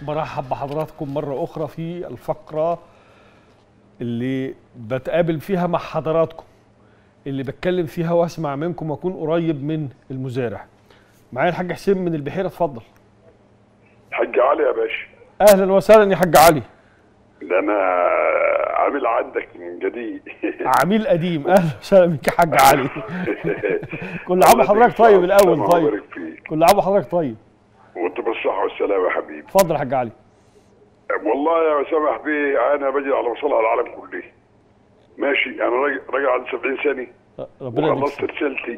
برحب بحضراتكم مرة أخرى في الفقرة اللي بتقابل فيها مع حضراتكم اللي بتكلم فيها واسمع منكم واكون قريب من المزارع معايا الحاج حسين من البحيرة اتفضل حاج علي يا باشا أهلا وسهلا يا حاج علي ده انا عامل عندك من جديد عميل قديم أهلا وسهلا بيك يا حاج علي كل عام وحضرتك طيب الأول الله طيب يبارك فيك كل عام وحضرتك طيب وانت بالصحة والسلامة يا حبيبي اتفضل يا حاج علي والله يا سامح بيه انا بجي على مصالح العالم كله ماشي انا راجع راجع عن 70 سنة ربنا يديك وخلصت الصحة. رسالتي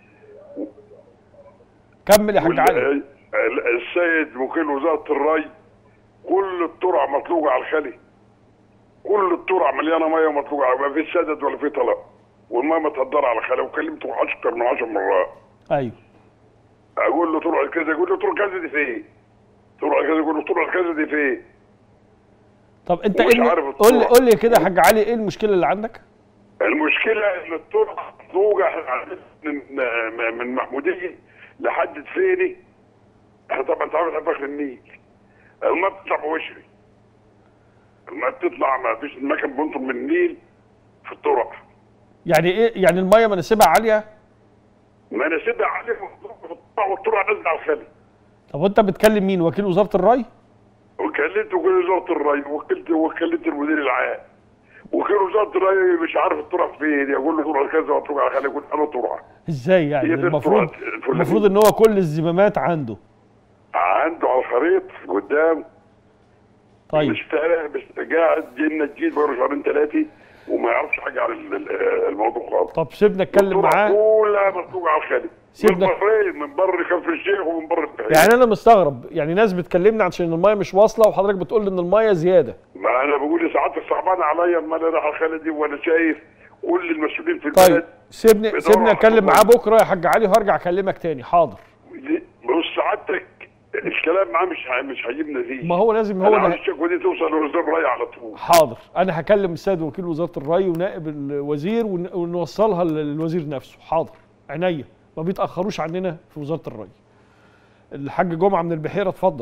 كمل يا حاج وال- علي ال- السيد وكيل وزارة الري كل الترع مطلوقة على الخلي كل الترع مليانة مية مطلوقة على ما فيش سدد ولا في طلب والمية متهدرة على الخلي وكلمته أكثر من 10 مرات أيوه اقول له طلع كذا يقول له طلع كذا دي فين؟ طلع كذا يقول له طلع كذا دي فين؟ طب أنت ومش إيه الم- عارف قول لي الطرق. قول لي كده يا حاج علي إيه المشكلة اللي عندك؟ المشكله ان الطرق مطلوقه احنا عندنا من من محموديه لحد فيني احنا طبعا انت عارف احنا في اخر النيل الماء بتطلع بوشري الماء بتطلع ما فيش المكن بينطر من النيل في الطرق يعني إيه يعني المية مناسبها عالية؟ ما انا سيدي عليه في الطرق والطرق نازله على الخلي طب وأنت بتكلم مين؟ وكيل وزارة الري؟ وكلمت وكيل وزاره الري وكلت وكلمت المدير العام وكيل وزاره الري مش عارف الطرق فين يقول له طرق كذا وطرق على خلي يقول انا طرق ازاي يعني هي دي المفروض الطرق الفلانية. المفروض ان هو كل الزمامات عنده عنده على الخريط قدام طيب مش فارق مش قاعد جينا جديد بقى شهرين ثلاثه وما يعرفش حاجه عن ال- ال- الموضوع خالص طب سيبنا اتكلم الطرق معاه كلها مطلوقه على الخلي سيبنا- من برين من بر كفر الشيخ ومن بر البحيره يعني انا مستغرب يعني ناس بتكلمني عشان المايه مش واصله وحضرتك بتقول لي ان المايه زياده ما انا بقول ساعات صعبان عليا اما انا رايح على الخلي دي وانا شايف كل المسؤولين في طيب البلد سيبني بيدوروا سيبني على اتكلم معاه الحكومة. بكره يا حاج علي وهرجع اكلمك تاني حاضر بص سعادتك الكلام معاه مش ه- مش هيجيب نتيجه ما هو لازم هو انا عايز ده الشكوى دي توصل لوزير الري على طول حاضر انا هكلم السيد وكيل وزاره الري ونائب الوزير ون- ونوصلها للوزير نفسه حاضر عينيا ما بيتاخروش عننا في وزاره الري الحاج جمعه من البحيره اتفضل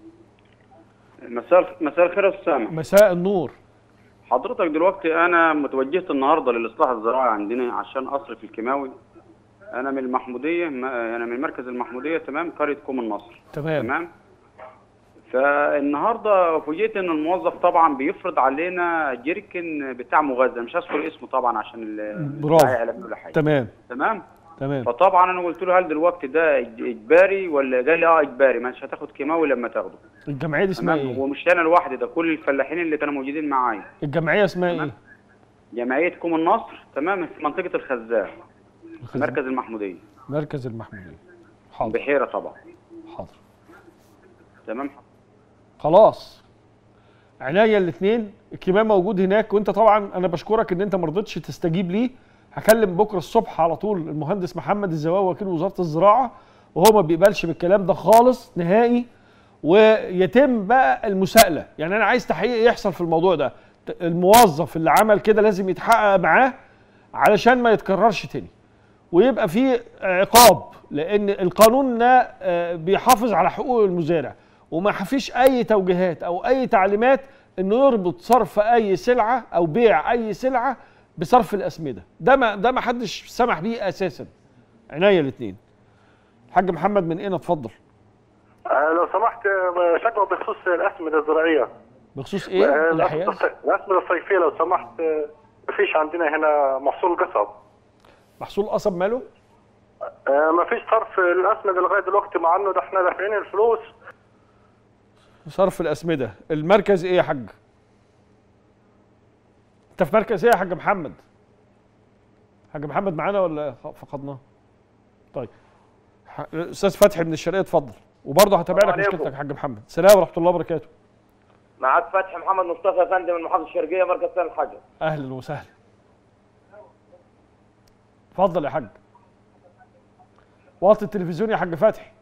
مساء مساء الخير يا استاذ سامح مساء النور حضرتك دلوقتي انا متوجهت النهارده للاصلاح الزراعي عندنا عشان اصرف الكيماوي انا من المحموديه ما- انا من مركز المحموديه تمام قريه كوم النصر تمام تمام فالنهارده فوجئت ان الموظف طبعا بيفرض علينا جيركن بتاع مغذى مش هذكر اسمه طبعا عشان ال- برافو. الدعاية اعلام ولا حاجه تمام تمام تمام فطبعا انا قلت له هل دلوقتي ده إج- اجباري ولا قال لي اه اجباري مش هتاخد كيماوي لما تاخده الجمعيه دي اسمها تمام ايه ومش انا لوحدي ده كل الفلاحين اللي كانوا موجودين معايا الجمعيه اسمها تمام. ايه جمعيه كوم النصر تمام في منطقه الخزان الخزان. مركز المحموديه مركز المحموديه حاضر بحيره طبعا حاضر تمام خلاص عناية الاثنين الكمام موجود هناك وانت طبعا انا بشكرك ان انت ما رضيتش تستجيب ليه هكلم بكره الصبح على طول المهندس محمد الزواوي وكيل وزاره الزراعه وهو ما بيقبلش بالكلام ده خالص نهائي ويتم بقى المساءله يعني انا عايز تحقيق يحصل في الموضوع ده الموظف اللي عمل كده لازم يتحقق معاه علشان ما يتكررش تاني ويبقى في عقاب لان القانون ده آه، بيحافظ على حقوق المزارع وما فيش اي توجيهات او اي تعليمات انه يربط صرف اي سلعه او بيع اي سلعه بصرف الاسمده ده ما ده ما حدش سمح بيه اساسا عناية الاثنين الحاج محمد من اين اتفضل آه، لو سمحت آه، شكوى بخصوص الأسمدة الزراعية بخصوص آه، ايه الأسمدة الاحياء الصي- الأسمدة الصيفية لو سمحت آه، مفيش عندنا هنا محصول قصب محصول قصب ماله آه، مفيش صرف الأسمدة لغاية دلوقتي مع إنه ده إحنا دافعين الفلوس صرف الاسمده المركز ايه يا حاج انت في مركز ايه يا حاج محمد حاج محمد معانا ولا خ- فقدناه طيب ح- استاذ فتحي من الشرقيه اتفضل وبرضه هتابع لك السلام عليكم. مشكلتك يا حاج محمد السلام ورحمه الله وبركاته معك فتحي محمد مصطفى يا فندم من محافظه الشرقيه مركز سان الحجر اهلا وسهلا اتفضل يا حاج وطي التلفزيون يا حاج فتحي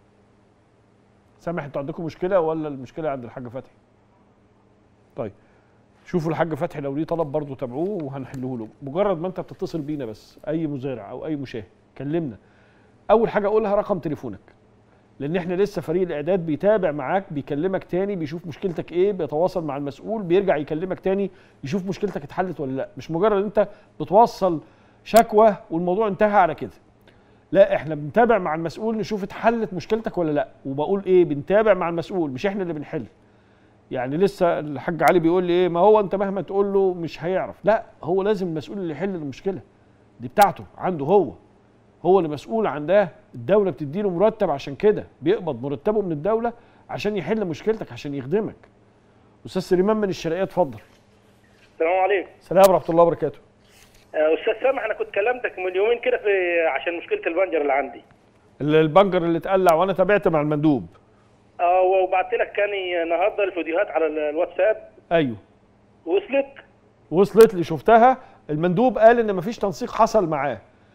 سامح انتوا عندكم مشكله ولا المشكله عند الحاج فتحي طيب شوفوا الحاج فتحي لو ليه طلب برضه تابعوه وهنحله له مجرد ما انت بتتصل بينا بس اي مزارع او اي مشاهد كلمنا اول حاجه قولها رقم تليفونك لان احنا لسه فريق الاعداد بيتابع معاك بيكلمك تاني بيشوف مشكلتك ايه بيتواصل مع المسؤول بيرجع يكلمك تاني يشوف مشكلتك اتحلت ولا لا مش مجرد انت بتوصل شكوى والموضوع انتهى على كده لا احنا بنتابع مع المسؤول نشوف اتحلت مشكلتك ولا لا وبقول ايه بنتابع مع المسؤول مش احنا اللي بنحل يعني لسه الحاج علي بيقول لي ايه ما هو انت مهما تقول له مش هيعرف لا هو لازم المسؤول اللي يحل المشكله دي بتاعته عنده هو هو اللي مسؤول عن ده الدوله بتديله مرتب عشان كده بيقبض مرتبه من الدوله عشان يحل مشكلتك عشان يخدمك استاذ سليمان من الشرقيه اتفضل السلام عليكم سلام ورحمه الله وبركاته آه، استاذ سامح انا كنت كلمتك من يومين كده في عشان مشكله البنجر اللي عندي ال- البنجر اللي اتقلع وانا تابعت مع المندوب اه وبعت لك كان النهارده الفيديوهات على ال- الواتساب ايوه وصلت وصلت لي شفتها المندوب قال ان مفيش تنسيق حصل معاه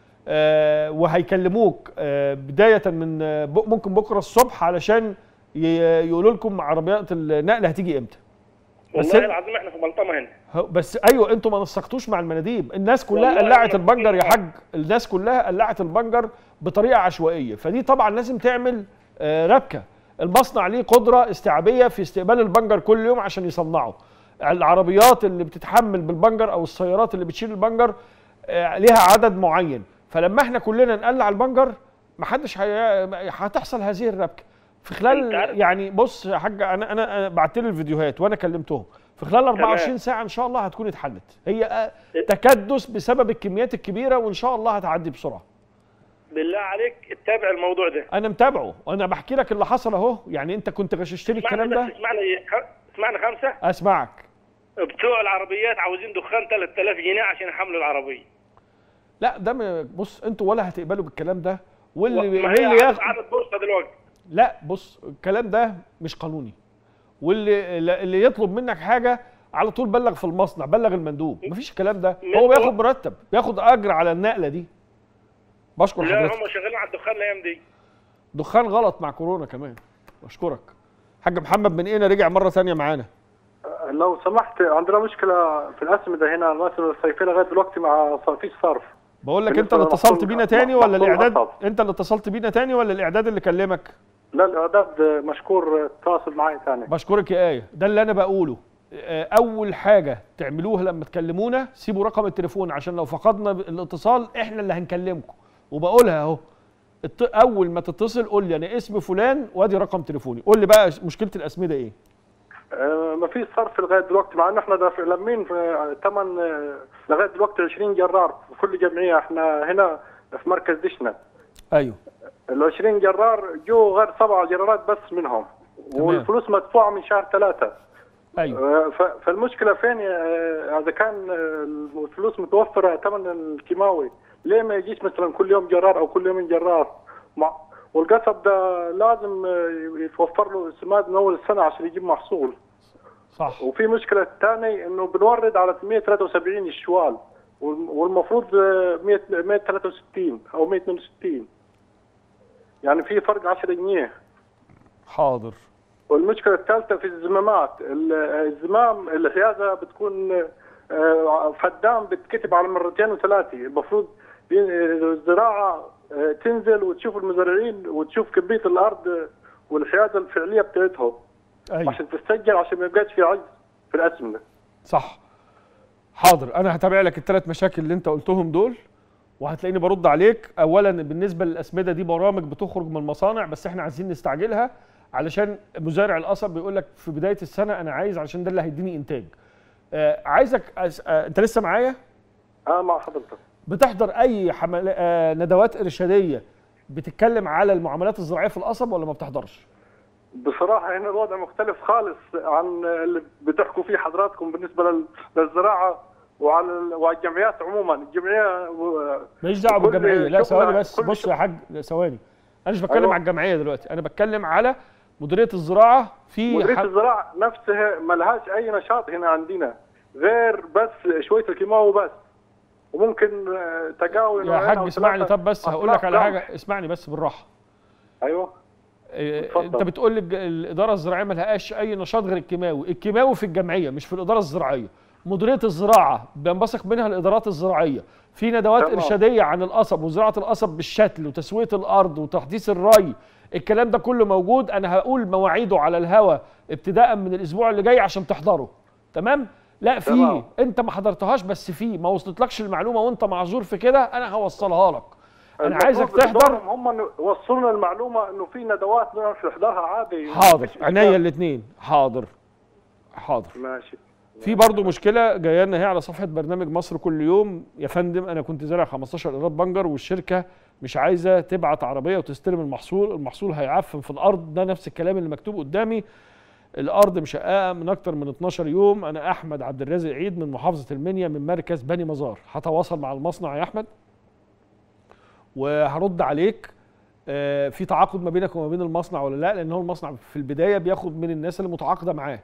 آه وهيكلموك آه بدايه من آه ب- ممكن بكره الصبح علشان ي- يقولوا لكم عربيات النقل هتيجي امتى بس والله إنت- العظيم احنا في بلطمه هنا هو- بس ايوه انتوا ما نسقتوش مع المناديب الناس كلها والله قلعت أنا البنجر يا مسكين. حاج الناس كلها قلعت البنجر بطريقه عشوائيه فدي طبعا لازم تعمل آه، ربكه المصنع ليه قدره استيعابيه في استقبال البنجر كل يوم عشان يصنعه العربيات اللي بتتحمل بالبنجر او السيارات اللي بتشيل البنجر آه، ليها عدد معين فلما احنا كلنا نقلع البنجر محدش هي... هتحصل هذه الربكه في أنت خلال عارف- يعني بص يا حاج انا انا أنا بعت لي الفيديوهات وانا كلمتهم في خلال 24 ساعه ان شاء الله هتكون اتحلت هي آه، تكدس بسبب الكميات الكبيره وان شاء الله هتعدي بسرعه بالله عليك اتابع الموضوع ده انا متابعه وانا بحكي لك اللي حصل اهو يعني انت كنت غششتني اسمعني الكلام بس ده اسمعنا خ- اسمعنا خمسه اسمعك بتوع العربيات عاوزين دخان 3000 جنيه عشان يحملوا العربيه لا ده م- بص انتوا ولا هتقبلوا بالكلام ده واللي ما هي واللي عدد, ياخد عدد بورصه دلوقتي لا بص الكلام ده مش قانوني واللي اللي يطلب منك حاجه على طول بلغ في المصنع بلغ المندوب مفيش الكلام ده هو بياخد مرتب بياخد اجر على النقله دي بشكر لا حضرتك هم شغالين على الدخان الايام دي دخان غلط مع كورونا كمان بشكرك حاج محمد من ايه رجع مره ثانيه معانا لو سمحت عندنا مشكله في الاسمده هنا الاسمده الصيفيه لغايه دلوقتي مع صار فيش صرف بقول لك انت بالنسبة اللي اتصلت لمحصول- بينا تاني ولا محصول الاعداد القصب. انت اللي اتصلت بينا تاني ولا الاعداد اللي كلمك لا الاعداد مشكور تواصل معي ثاني بشكرك يا ايه ده اللي انا بقوله آه، اول حاجه تعملوها لما تكلمونا سيبوا رقم التليفون عشان لو فقدنا الاتصال احنا اللي هنكلمكم وبقولها اهو الت- اول ما تتصل قول لي انا اسمي فلان وادي رقم تليفوني قول لي بقى مشكله الاسمده ايه ما فيش صرف لغايه دلوقتي مع ان احنا دافع لمين في ثمن لغايه دلوقتي 20 جرار في كل جمعيه احنا هنا في مركز دشنا ايوه ال 20 جرار جو غير سبع جرارات بس منهم تمام. والفلوس مدفوعه من شهر ثلاثه ايوه آه، ف- فالمشكله فين آه، اذا كان آه، الفلوس متوفره ثمن الكيماوي ليه ما يجيش مثلا كل يوم جرار او كل يومين جرار مع والقصب ده لازم آه، يتوفر له سماد من اول السنه عشان يجيب محصول صح وفي مشكله ثانيه انه بنورد على 173 الشوال والم- والمفروض آه، 100 163 او 162 يعني في فرق 10 جنيه حاضر والمشكله الثالثه في الزمامات ال- الزمام الحيازه بتكون آه، فدان بتكتب على مرتين وثلاثه المفروض بي- الزراعه آه، تنزل وتشوف المزارعين وتشوف كميه الارض والحيازه الفعليه بتاعتهم ايوه عشان تسجل عشان ما يبقاش في عجز في الاسمنه صح حاضر انا هتابع لك الثلاث مشاكل اللي انت قلتهم دول وهتلاقيني برد عليك اولا بالنسبه للاسمده دي برامج بتخرج من المصانع بس احنا عايزين نستعجلها علشان مزارع القصب بيقول لك في بدايه السنه انا عايز عشان ده اللي هيديني انتاج آه عايزك أس... آه انت لسه معايا اه مع حضرتك بتحضر اي حمل... آه ندوات ارشاديه بتتكلم على المعاملات الزراعيه في القصب ولا ما بتحضرش بصراحه هنا الوضع مختلف خالص عن اللي بتحكوا فيه حضراتكم بالنسبه لل- للزراعه وعلى ال- وعلى الجمعيات عموما الجمعيه و- ماليش دعوه كل بالجمعيه لا شغل- ثواني بس كل بص شغل- يا حاج لا، ثواني انا مش بتكلم أيوة. على الجمعيه دلوقتي انا بتكلم على مديريه الزراعه في مديريه ح- الزراعه نفسها ما لهاش اي نشاط هنا عندنا غير بس شويه الكيماوي بس وممكن آه، تقاوي يا نوعين حاج أو اسمعني ثلاثة طب بس هقول لك على أصناف حاجه اسمعني بس بالراحه ايوه إيه، اتفضل. انت بتقول لي الج- الاداره الزراعيه ما لهاش اي نشاط غير الكيماوي الكيماوي في الجمعيه مش في الاداره الزراعيه مديريه الزراعه بينبثق منها الادارات الزراعيه في ندوات تمام. ارشاديه عن القصب وزراعه القصب بالشتل وتسويه الارض وتحديث الري الكلام ده كله موجود انا هقول مواعيده على الهوا ابتداء من الاسبوع اللي جاي عشان تحضره تمام لا في تمام. انت ما حضرتهاش بس في ما وصلتلكش المعلومه وانت معذور في كده انا هوصلها لك انا عايزك المفروض تحضر بدورهم هم إنه يوصلوا لنا المعلومه انه في ندوات نعرف نحضرها عادي حاضر مش عينيا إشكال. الاثنين حاضر حاضر ماشي في برضه مشكله جايه لنا هي على صفحه برنامج مصر كل يوم يا فندم انا كنت زارع 15 ايراد بنجر والشركه مش عايزه تبعت عربيه وتستلم المحصول المحصول هيعفن في الارض ده نفس الكلام اللي مكتوب قدامي الارض مشققه من اكتر من 12 يوم انا احمد عبد الرازق عيد من محافظه المنيا من مركز بني مزار هتواصل مع المصنع يا احمد وهرد عليك آه، في تعاقد ما بينك وما بين المصنع ولا لا لان هو المصنع في البدايه بياخد من الناس اللي متعاقده معاه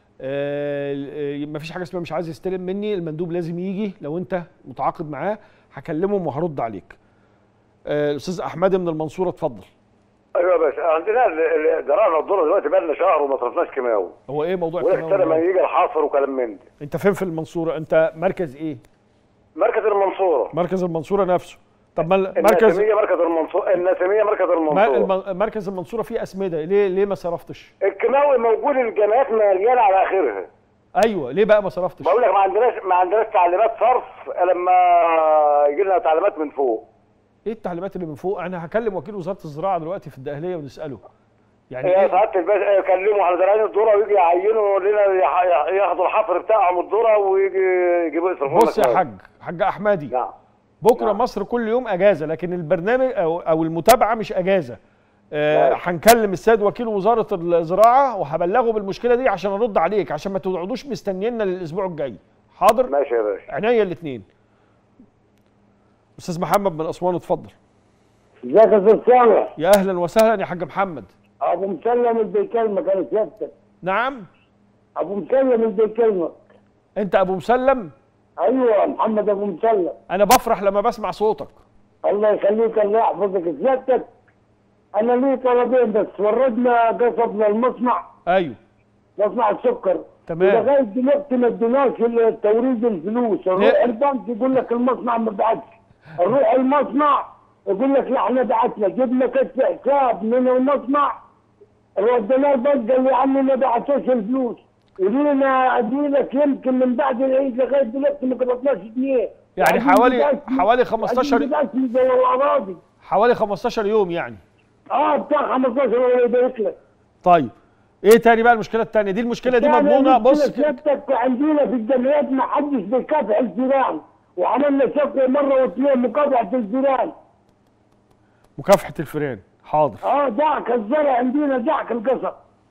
آه، مفيش حاجه اسمها مش عايز يستلم مني المندوب لازم يجي لو انت متعاقد معاه هكلمهم وهرد عليك آه، الاستاذ احمد من المنصوره اتفضل ايوه يا باشا عندنا ال- ال- زرعنا الذره دلوقتي بقى لنا شهر وما صرفناش كيماوي هو ايه موضوع ولا الكيماوي استنى ما ده؟ يجي الحصر وكلام من ده انت فين في المنصوره انت مركز ايه مركز المنصوره مركز المنصوره نفسه طب ما مركز الناسميه مركز المنصوره الناسميه مركز ما- المنصوره الم- مركز المنصوره فيه اسمده ليه ليه ما صرفتش الكيماوي موجود الجامعات مليانه على اخرها ايوه ليه بقى ما صرفتش بقول لك ما عندناش ما عندناش تعليمات صرف لما يجي لنا تعليمات من فوق ايه التعليمات اللي من فوق انا هكلم وكيل وزاره الزراعه دلوقتي في الدقهليه ونساله يعني يا ايه سعاده الباشا يكلموا على زراعين الذره ويجي يعينوا لنا يح- ياخدوا الحفر بتاعهم الذره ويجي يجيبوا يصرفوا بص لنا يا كمان. حاج حاج احمدي نعم بكره نعم. مصر كل يوم اجازه لكن البرنامج او او المتابعه مش اجازه آه، ماشي. هنكلم السيد وكيل وزاره الزراعه وهبلغه بالمشكله دي عشان ارد عليك عشان ما تقعدوش مستنينا للاسبوع الجاي حاضر ماشي يا باشا عينيا الاثنين استاذ محمد من اسوان اتفضل ازيك يا استاذ سامح يا اهلا وسهلا يا حاج محمد ابو مسلم اللي بيكلمك انا سيادتك نعم ابو مسلم اللي بيكلمك انت ابو مسلم ايوه محمد ابو مسلم انا بفرح لما بسمع صوتك الله يخليك الله يحفظك سيادتك انا لي طلبين بس وردنا قصب للمصنع ايوه مصنع السكر تمام. ولغايه دلوقتي ما اديناش التوريد الفلوس نروح ليه؟ البنك يقول لك المصنع ما بعتش نروح المصنع يقول لك لا احنا بعتنا جبنا كشف حساب من المصنع وديناه البنك قال لي يا عمي ما بعتوش الفلوس ولينا ادي لك يمكن من بعد العيد لغايه دلوقتي ما قبضناش جنيه يعني عايزين حوالي نبعت- حوالي 15 عايزين نبعت لي زي الاراضي حوالي 15 يوم يعني اه بتاع 15 الله يبارك لك طيب ايه تاني بقى المشكله التانيه دي المشكله دي يعني مضمونه المشكلة بص سيادتك عندنا في الجمعيات ما حدش بيكافح الجيران وعملنا شكوى مره واثنين مكافحه الجيران مكافحه الفيران حاضر اه دعك الزرع عندنا دعك القصب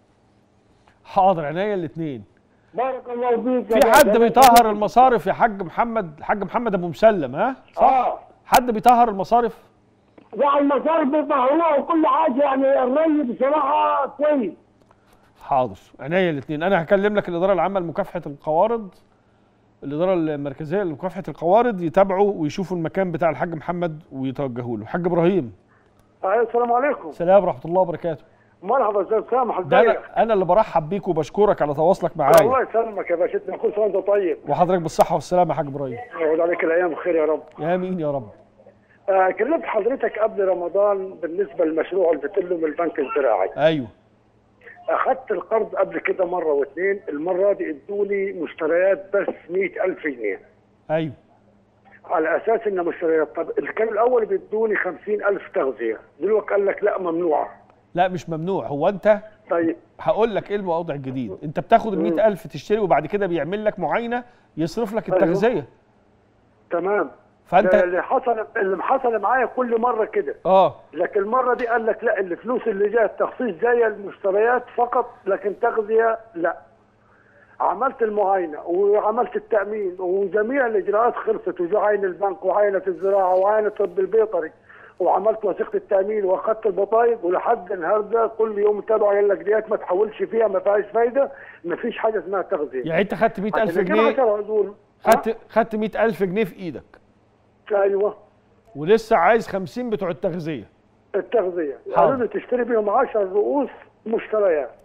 حاضر عينيا الاثنين بارك الله فيك في حد بيطهر المصارف يا حاج محمد حاج محمد ابو مسلم ها صح اه حد بيطهر المصارف يعني المصارف بيطهروها وكل حاجه يعني الري بصراحه كويس حاضر عينيا الاثنين انا هكلم لك الاداره العامه لمكافحه القوارض الاداره المركزيه لمكافحه القوارض يتابعوا ويشوفوا المكان بتاع الحاج محمد ويتوجهوا له حاج ابراهيم السلام عليكم سلام ورحمه الله وبركاته مرحبا استاذ سامح ده ازيك انا انا اللي برحب بيك وبشكرك على تواصلك الله معايا يسلمك يا باشا كل سنه وانت طيب وحضرتك بالصحه والسلامه يا حاج ابراهيم يعود عليك الايام بخير يا رب يا امين يا رب آه كلمت حضرتك قبل رمضان بالنسبه للمشروع اللي بتقول من البنك الزراعي ايوه اخذت القرض قبل كده مره واثنين المره دي ادوا لي مشتريات بس 100000 جنيه ايوه على اساس انها مشتريات طب اللي كان الاول بيدوني 50000 تغذيه دلوقتي قال لك لا ممنوعه لا مش ممنوع هو انت طيب هقول لك ايه الوضع الجديد انت بتاخد ال 100000 تشتري وبعد كده بيعمل لك معاينه يصرف لك أيوه. التغذيه تمام فانت ده اللي حصل اللي حصل معايا كل مره كده اه لكن المره دي قال لك لا الفلوس اللي جايه تخصيص زي المشتريات فقط لكن تغذيه لا عملت المعاينه وعملت التامين وجميع الاجراءات خلصت وجا عين البنك وعينه الزراعه وعينه الطب البيطري وعملت وثيقه التامين واخذت البطايق ولحد النهارده كل يوم تابع قال لك ديت ما تحولش فيها ما فيهاش فايده ما فيش حاجه اسمها تغذيه يعني انت خدت 100000 عشان كده جنيه عشان عزول خدت خدت 100000 جنيه في ايدك ايوه ولسه عايز 50 بتوع التغذيه التغذيه حاضر. قالوا لي تشتري بيهم 10 رؤوس مشتريات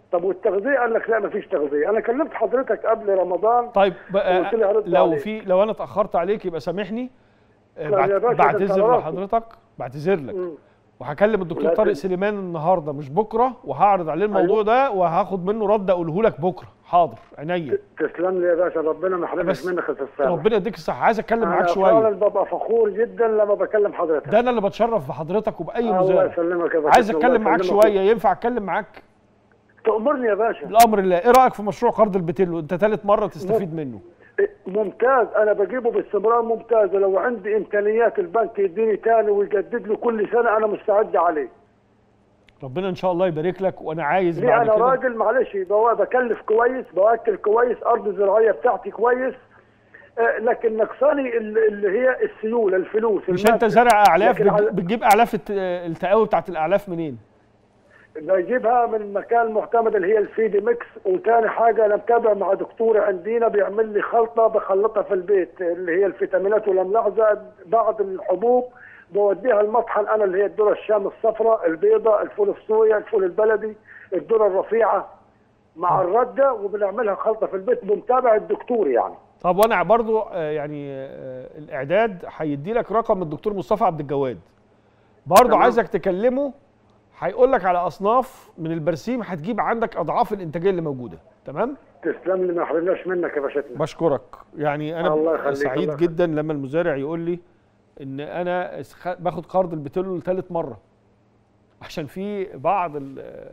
طب والتغذيه قال لك لا مفيش تغذيه انا كلمت حضرتك قبل رمضان طيب بقى قلت لي هرد لو عليك. في لو انا اتاخرت عليك يبقى سامحني آه، لا بعت- يا باشا، ده بعتذر أنت على لحضرتك بعتذر لك مم. وهكلم الدكتور ولكن- طارق سليمان النهارده مش بكره وهعرض عليه الموضوع ده وهاخد منه رد اقوله لك بكره حاضر عينيا تسلم لي يا باشا ربنا ما يحرمش بس منك يا استاذ سامح ربنا يديك الصحه عايز اتكلم معاك انا شويه فعلا ببقى فخور جدا لما بكلم حضرتك ده انا اللي بتشرف بحضرتك وباي الله مذيع يسلمك يا باشا عايز الله اتكلم معاك يسلمك. شويه ينفع اتكلم معاك تأمرني يا باشا الامر الله ايه رايك في مشروع قرض البتلو انت ثالث مره تستفيد منه ممتاز انا بجيبه باستمرار ممتاز ولو عندي امكانيات البنك يديني تاني ويجدد له كل سنه انا مستعد عليه ربنا ان شاء الله يبارك لك وانا عايز ليه بعد انا كده راجل معلش بوا- بكلف كويس باكل كويس ارض الزراعيه بتاعتي كويس آه، لكن نقصاني ال- اللي هي السيوله الفلوس مش المادة. انت زارع اعلاف لكن بتج- على- بتجيب اعلاف الت- التقاوي بتاعت الاعلاف منين بجيبها من مكان معتمد اللي هي الفيدي ميكس وتاني حاجه انا متابع مع دكتور عندنا بيعمل لي خلطه بخلطها في البيت اللي هي الفيتامينات والاملاح زائد بعض الحبوب بوديها المطحن انا اللي هي الذره الشام الصفراء البيضاء الفول الصويا الفول البلدي الذره الرفيعه مع الرده وبنعملها خلطه في البيت بمتابع الدكتور يعني طب وانا برضو آه، يعني آه، الاعداد هيدي لك رقم الدكتور مصطفى عبد الجواد برضو تمام. عايزك تكلمه هيقول لك على اصناف من البرسيم هتجيب عندك اضعاف الانتاجيه اللي موجوده تمام تسلم لي ما حرمناش منك يا باشتنا بشكرك يعني الله انا يخليك، سعيد الله يخليك. جدا لما المزارع يقول لي ان انا اسخ- باخد قرض البتلو لثالث مره عشان في بعض ال-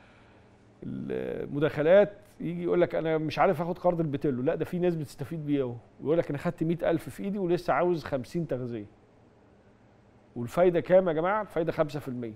المداخلات يجي يقول لك انا مش عارف اخد قرض البتلو لا ده في ناس بتستفيد بيه اهو ويقول لك انا خدت 100000 في ايدي ولسه عاوز 50 تغذيه والفايده كام يا جماعه الفايده 5%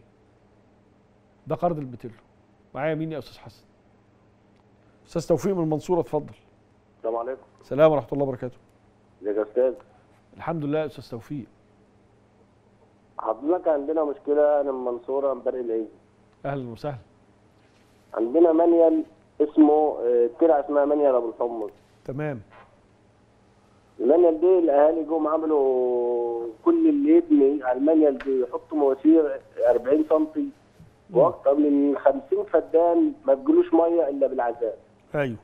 ده قرض البتلو معايا مين يا استاذ حسن استاذ توفيق من المنصوره اتفضل السلام عليكم السلام ورحمه الله وبركاته ازيك يا استاذ الحمد لله يا استاذ توفيق حضرتك عندنا مشكله انا من المنصوره من برق العيد اهلا وسهلا عندنا مانيال اسمه آه، ترعه اسمها مانيال ابو الحمص تمام المانيال دي الاهالي جم عملوا كل اللي يبني على المانيال دي يحطوا مواسير 40 سم واكثر من 50 فدان ما بيجيلوش ميه الا بالعذاب ايوه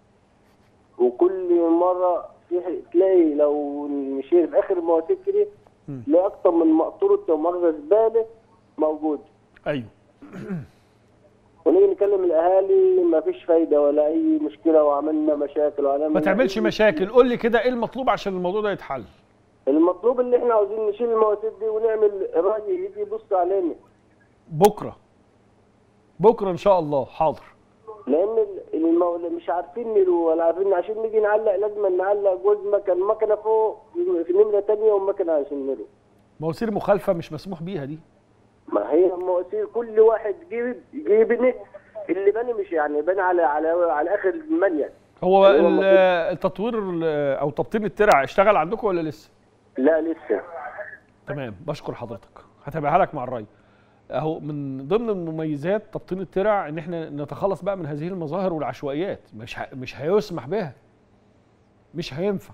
وكل مره في ح- تلاقي لو مشيت في اخر المواسير كده مم. تلاقي اكتر من مقطوره مؤاخذه زباله موجود ايوه ونيجي نكلم الاهالي ما فيش فايده ولا اي مشكله وعملنا مشاكل وعملنا ما تعملش أي- مشاكل قول لي كده ايه المطلوب عشان الموضوع ده يتحل المطلوب اللي احنا عاوزين نشيل المواسير دي ونعمل راجل يجي يبص علينا بكره بكره ان شاء الله حاضر لان ال- المو... مش عارفين نلو ولا عارفين عشان نيجي نعلق لازم نعلق جوز مكان مكنه فوق في نمره تانية ومكنه عشان نلو مواسير مخالفه مش مسموح بيها دي ما هي المواسير كل واحد يجيب يجيبني اللي بني مش يعني بني على على على اخر المنيل هو أيوة، ال- المفروض. التطوير ال- او تبطين الترع اشتغل عندكم ولا لسه لا لسه تمام بشكر حضرتك هتابعها لك مع الري اهو من ضمن المميزات تبطين الترع ان احنا نتخلص بقى من هذه المظاهر والعشوائيات مش ه... مش هيسمح بها مش هينفع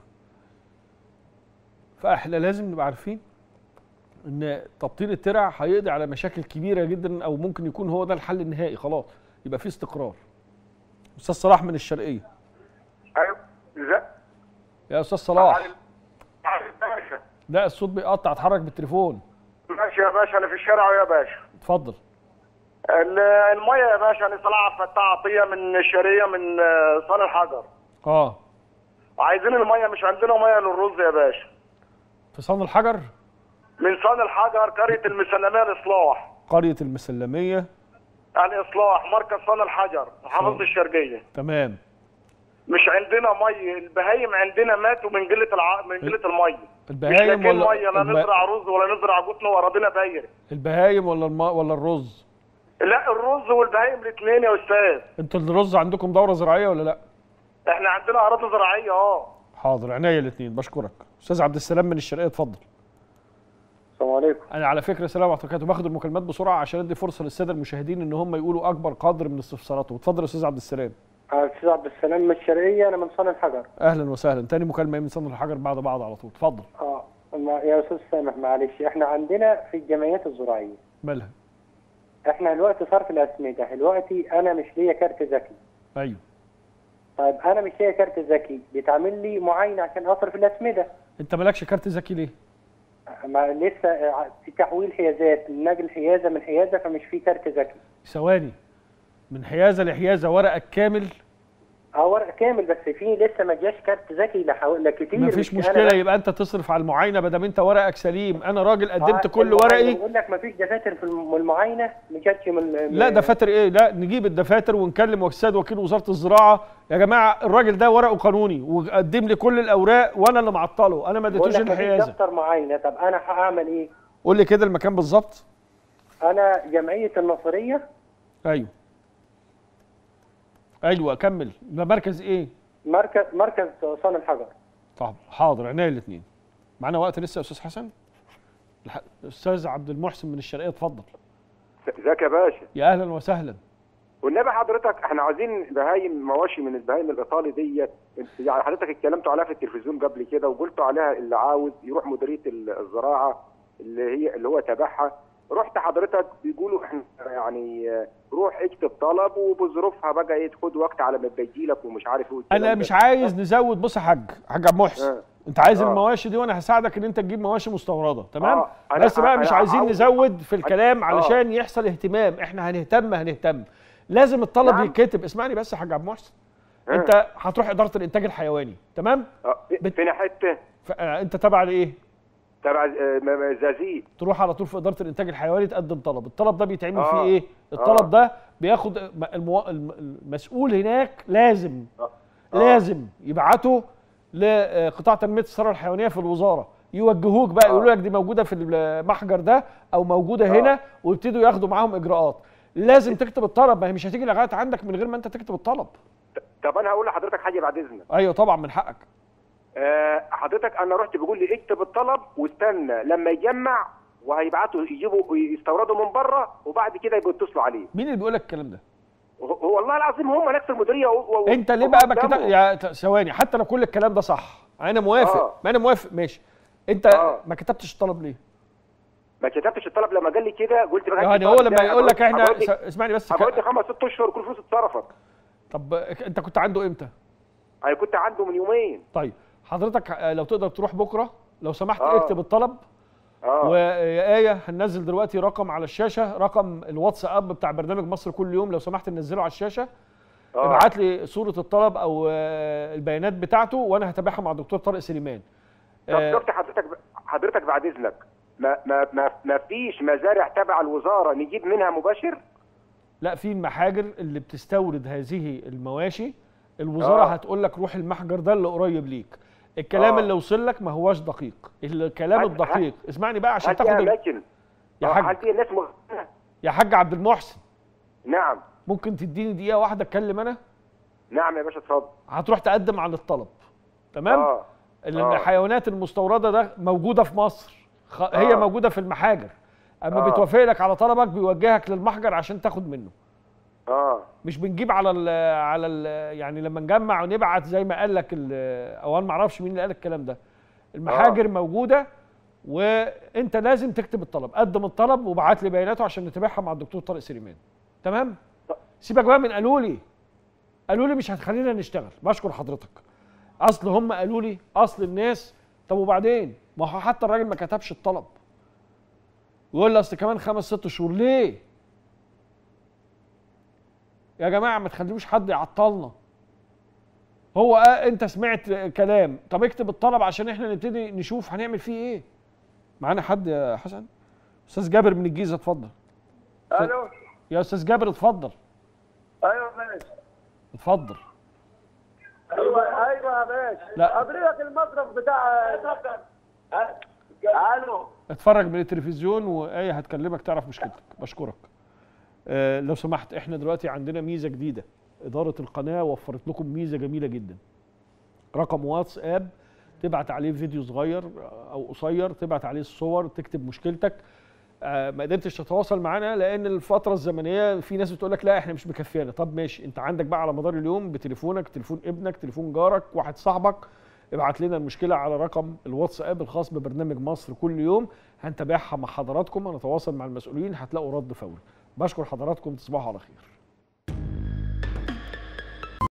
فاحنا لازم نبقى عارفين ان تبطين الترع هيقضي على مشاكل كبيره جدا او ممكن يكون هو ده الحل النهائي خلاص يبقى في استقرار استاذ صلاح من الشرقيه ايوه ازاي يا استاذ صلاح باشا لا الصوت بيقطع اتحرك بالتليفون ماشي يا باشا انا في الشارع يا باشا اتفضل ال- الميه يا باشا انا طلع فتاة عطيه من الشرقيه من آه، صان الحجر اه عايزين الميه مش عندنا ميه للرز يا باشا في صن الحجر من صان الحجر قريه المسلميه الاصلاح قريه المسلميه يعني اصلاح مركز صان الحجر محافظه صان. الشرقيه تمام مش عندنا ميه البهايم عندنا ماتوا من قله الع... من قله الميه مش البهايم لاقيين ولا ميه لا الب... نزرع رز ولا نزرع قطن واراضينا بايره البهايم ولا الم... ولا الرز لا الرز والبهايم الاثنين يا استاذ انتوا الرز عندكم دوره زراعيه ولا لا احنا عندنا اراضي زراعيه اه حاضر عينيا الاثنين بشكرك استاذ عبد السلام من الشرقيه اتفضل السلام عليكم انا على فكره سلام ورحمه الله وبركاته باخد المكالمات بسرعه عشان ادي فرصه للساده المشاهدين ان هم يقولوا اكبر قدر من استفساراتهم اتفضل يا استاذ عبد السلام استاذ عبد السلام من الشرقيه انا من صن الحجر اهلا وسهلا تاني مكالمه من صن الحجر بعد بعض على طول اتفضل اه ما- يا استاذ سامح معلش احنا عندنا في الجمعيات الزراعيه مالها احنا دلوقتي صرف الاسمده دلوقتي انا مش ليا كارت ذكي ايوه طيب انا مش ليا كارت ذكي بيتعمل لي معاينه عشان اصرف الاسمده انت مالكش كارت ذكي ليه ما لسه آه، في تحويل حيازات نقل حيازه من حيازه فمش في كارت ذكي ثواني من حيازه لحيازه ورقك كامل اه ورق كامل بس في لسه ما جاش كارت ذكي لحو... لكتير مفيش مش أنا مشكله بس. يبقى انت تصرف على المعاينه ما دام انت ورقك سليم انا راجل قدمت آه، كل المعاينة ورقي بيقول لك ما فيش دفاتر في الم- المعاينه ما جاتش من لا دفاتر ايه لا نجيب الدفاتر ونكلم السيد وكيل وزاره الزراعه يا جماعه الراجل ده ورقه قانوني وقدم لي كل الاوراق وانا اللي معطله انا ما بيقول اديتوش لك ما فيش الحيازه دفتر معاينه طب انا هعمل ايه؟ قول لي كده المكان بالظبط انا جمعيه النصريه ايوه ايوه كمل ده مركز ايه مركز مركز صان الحجر طب حاضر عينيا الاثنين معانا وقت لسه يا استاذ حسن الح- استاذ عبد المحسن من الشرقيه اتفضل ازيك يا باشا يا اهلا وسهلا والنبي حضرتك احنا عايزين بهايم مواشي من البهايم الايطالي ديت يعني حضرتك اتكلمتوا عليها في التلفزيون قبل كده وقلتوا عليها اللي عاوز يروح مديريه الزراعه اللي هي اللي هو تابعها رحت حضرتك بيقولوا احنا يعني آه، روح اكتب طلب وبظروفها بقى ايه خد وقت على ما بيجي لك ومش عارف ايه والكلام انا ده. مش عايز نزود بص يا حاج حاج عبد المحسن آه. انت عايز آه. المواشي دي وانا هساعدك ان انت تجيب مواشي مستورده تمام آه. أنا- بس بقى أنا مش عايزين عاوز- نزود في الكلام آه. علشان يحصل اهتمام احنا هنهتم هنهتم لازم الطلب نعم. يتكتب اسمعني بس يا حاج عبد المحسن آه. انت هتروح اداره الانتاج الحيواني تمام آه، فين حته ف... آه، انت تابع لايه تبع آه، م- م- زازيل تروح على طول في اداره الانتاج الحيواني تقدم طلب الطلب ده بيتعمل آه. فيه ايه الطلب آه. ده بياخد م- المو... الم- المسؤول هناك لازم آه. لازم يبعته لقطاع تنميه الثروه الحيوانيه في الوزاره يوجهوك بقى يقولوا لك دي موجوده في المحجر ده او موجوده هنا ويبتدوا ياخدوا معاهم اجراءات لازم تكتب الطلب ما هي مش هتيجي لغايه عندك من غير ما انت تكتب الطلب طب انا هقول لحضرتك حاجه بعد اذنك ايوه طبعا من حقك آه، حضرتك انا رحت بيقول لي اكتب الطلب واستنى لما يجمع وهيبعتوا يجيبوا يستوردوا من بره وبعد كده يبقوا يتصلوا عليه مين اللي بيقول لك الكلام ده هو- هو والله العظيم هم نفس المديريه و... و... انت ليه بقى ما كتب يا ت- ثواني حتى لو كل الكلام ده صح انا موافق آه. ما انا موافق ماشي انت آه. ما كتبتش الطلب ليه ما كتبتش الطلب لما قال لي كده قلت بقى يعني هو لما يقول لك احنا س- اسمعني بس ك- هقعد لي خمس ست اشهر كل فلوس اتصرفت طب انت كنت عنده امتى انا كنت عنده من يومين طيب حضرتك آه، لو تقدر تروح بكره لو سمحت آه. اكتب الطلب اه ويا ايه هننزل دلوقتي رقم على الشاشه رقم الواتساب بتاع برنامج مصر كل يوم لو سمحت ننزله على الشاشه آه. ابعت لي صوره الطلب او آه، البيانات بتاعته وانا هتابعها مع الدكتور طارق سليمان طب آه، دكتور حضرتك حضرتك بعد اذنك ما ما ما, ما فيش مزارع تبع الوزاره نجيب منها مباشر لا في المحاجر اللي بتستورد هذه المواشي الوزاره آه. هتقول لك روح المحجر ده اللي قريب ليك الكلام آه. اللي وصل لك ما هواش دقيق الكلام هل- الدقيق اسمعني بقى عشان هل في تاخد ال- اماكن يا آه، حاج. هل في ناس مغ... يا حاج عبد المحسن نعم ممكن تديني دقيقه واحده اتكلم انا نعم يا باشا اتفضل هتروح تقدم عن الطلب تمام اه ال- آه. الحيوانات المستورده ده موجوده في مصر خ... هي آه. موجوده في المحاجر اما آه. بيتوافق لك على طلبك بيوجهك للمحجر عشان تاخد منه اه مش بنجيب على ال على ال يعني لما نجمع ونبعت زي ما قال لك ال- او انا ما اعرفش مين اللي قال الكلام ده المحاجر موجوده وانت لازم تكتب الطلب قدم الطلب وابعت لي بياناته عشان نتابعها مع الدكتور طارق سليمان تمام سيبك بقى من قالوا لي قالوا لي مش هتخلينا نشتغل بشكر حضرتك اصل هم قالوا لي اصل الناس طب وبعدين ما هو حتى الراجل ما كتبش الطلب ويقول لي اصل كمان خمس ست شهور ليه يا جماعه ما تخليوش حد يعطلنا هو آه انت سمعت كلام طب اكتب الطلب عشان احنا نبتدي نشوف هنعمل فيه ايه معانا حد يا حسن استاذ جابر من الجيزه اتفضل الو يا استاذ جابر اتفضل ايوه ماشي اتفضل ايوه ايوه يا باشا لا. حضرتك المصرف بتاع الو اتفرج من التلفزيون وايه هتكلمك تعرف مشكلتك بشكرك آه لو سمحت احنا دلوقتي عندنا ميزه جديده اداره القناه وفرت لكم ميزه جميله جدا رقم واتساب تبعت عليه فيديو صغير او قصير تبعت عليه الصور تكتب مشكلتك آه، ما قدرتش تتواصل معانا لان الفتره الزمنيه في ناس بتقول لك لا احنا مش مكفيانا طب ماشي انت عندك بقى على مدار اليوم بتليفونك تليفون ابنك تليفون جارك واحد صاحبك ابعت لنا المشكله على رقم الواتساب الخاص ببرنامج مصر كل يوم هنتابعها مع حضراتكم هنتواصل مع المسؤولين هتلاقوا رد فوري بشكر حضراتكم تصبحوا على خير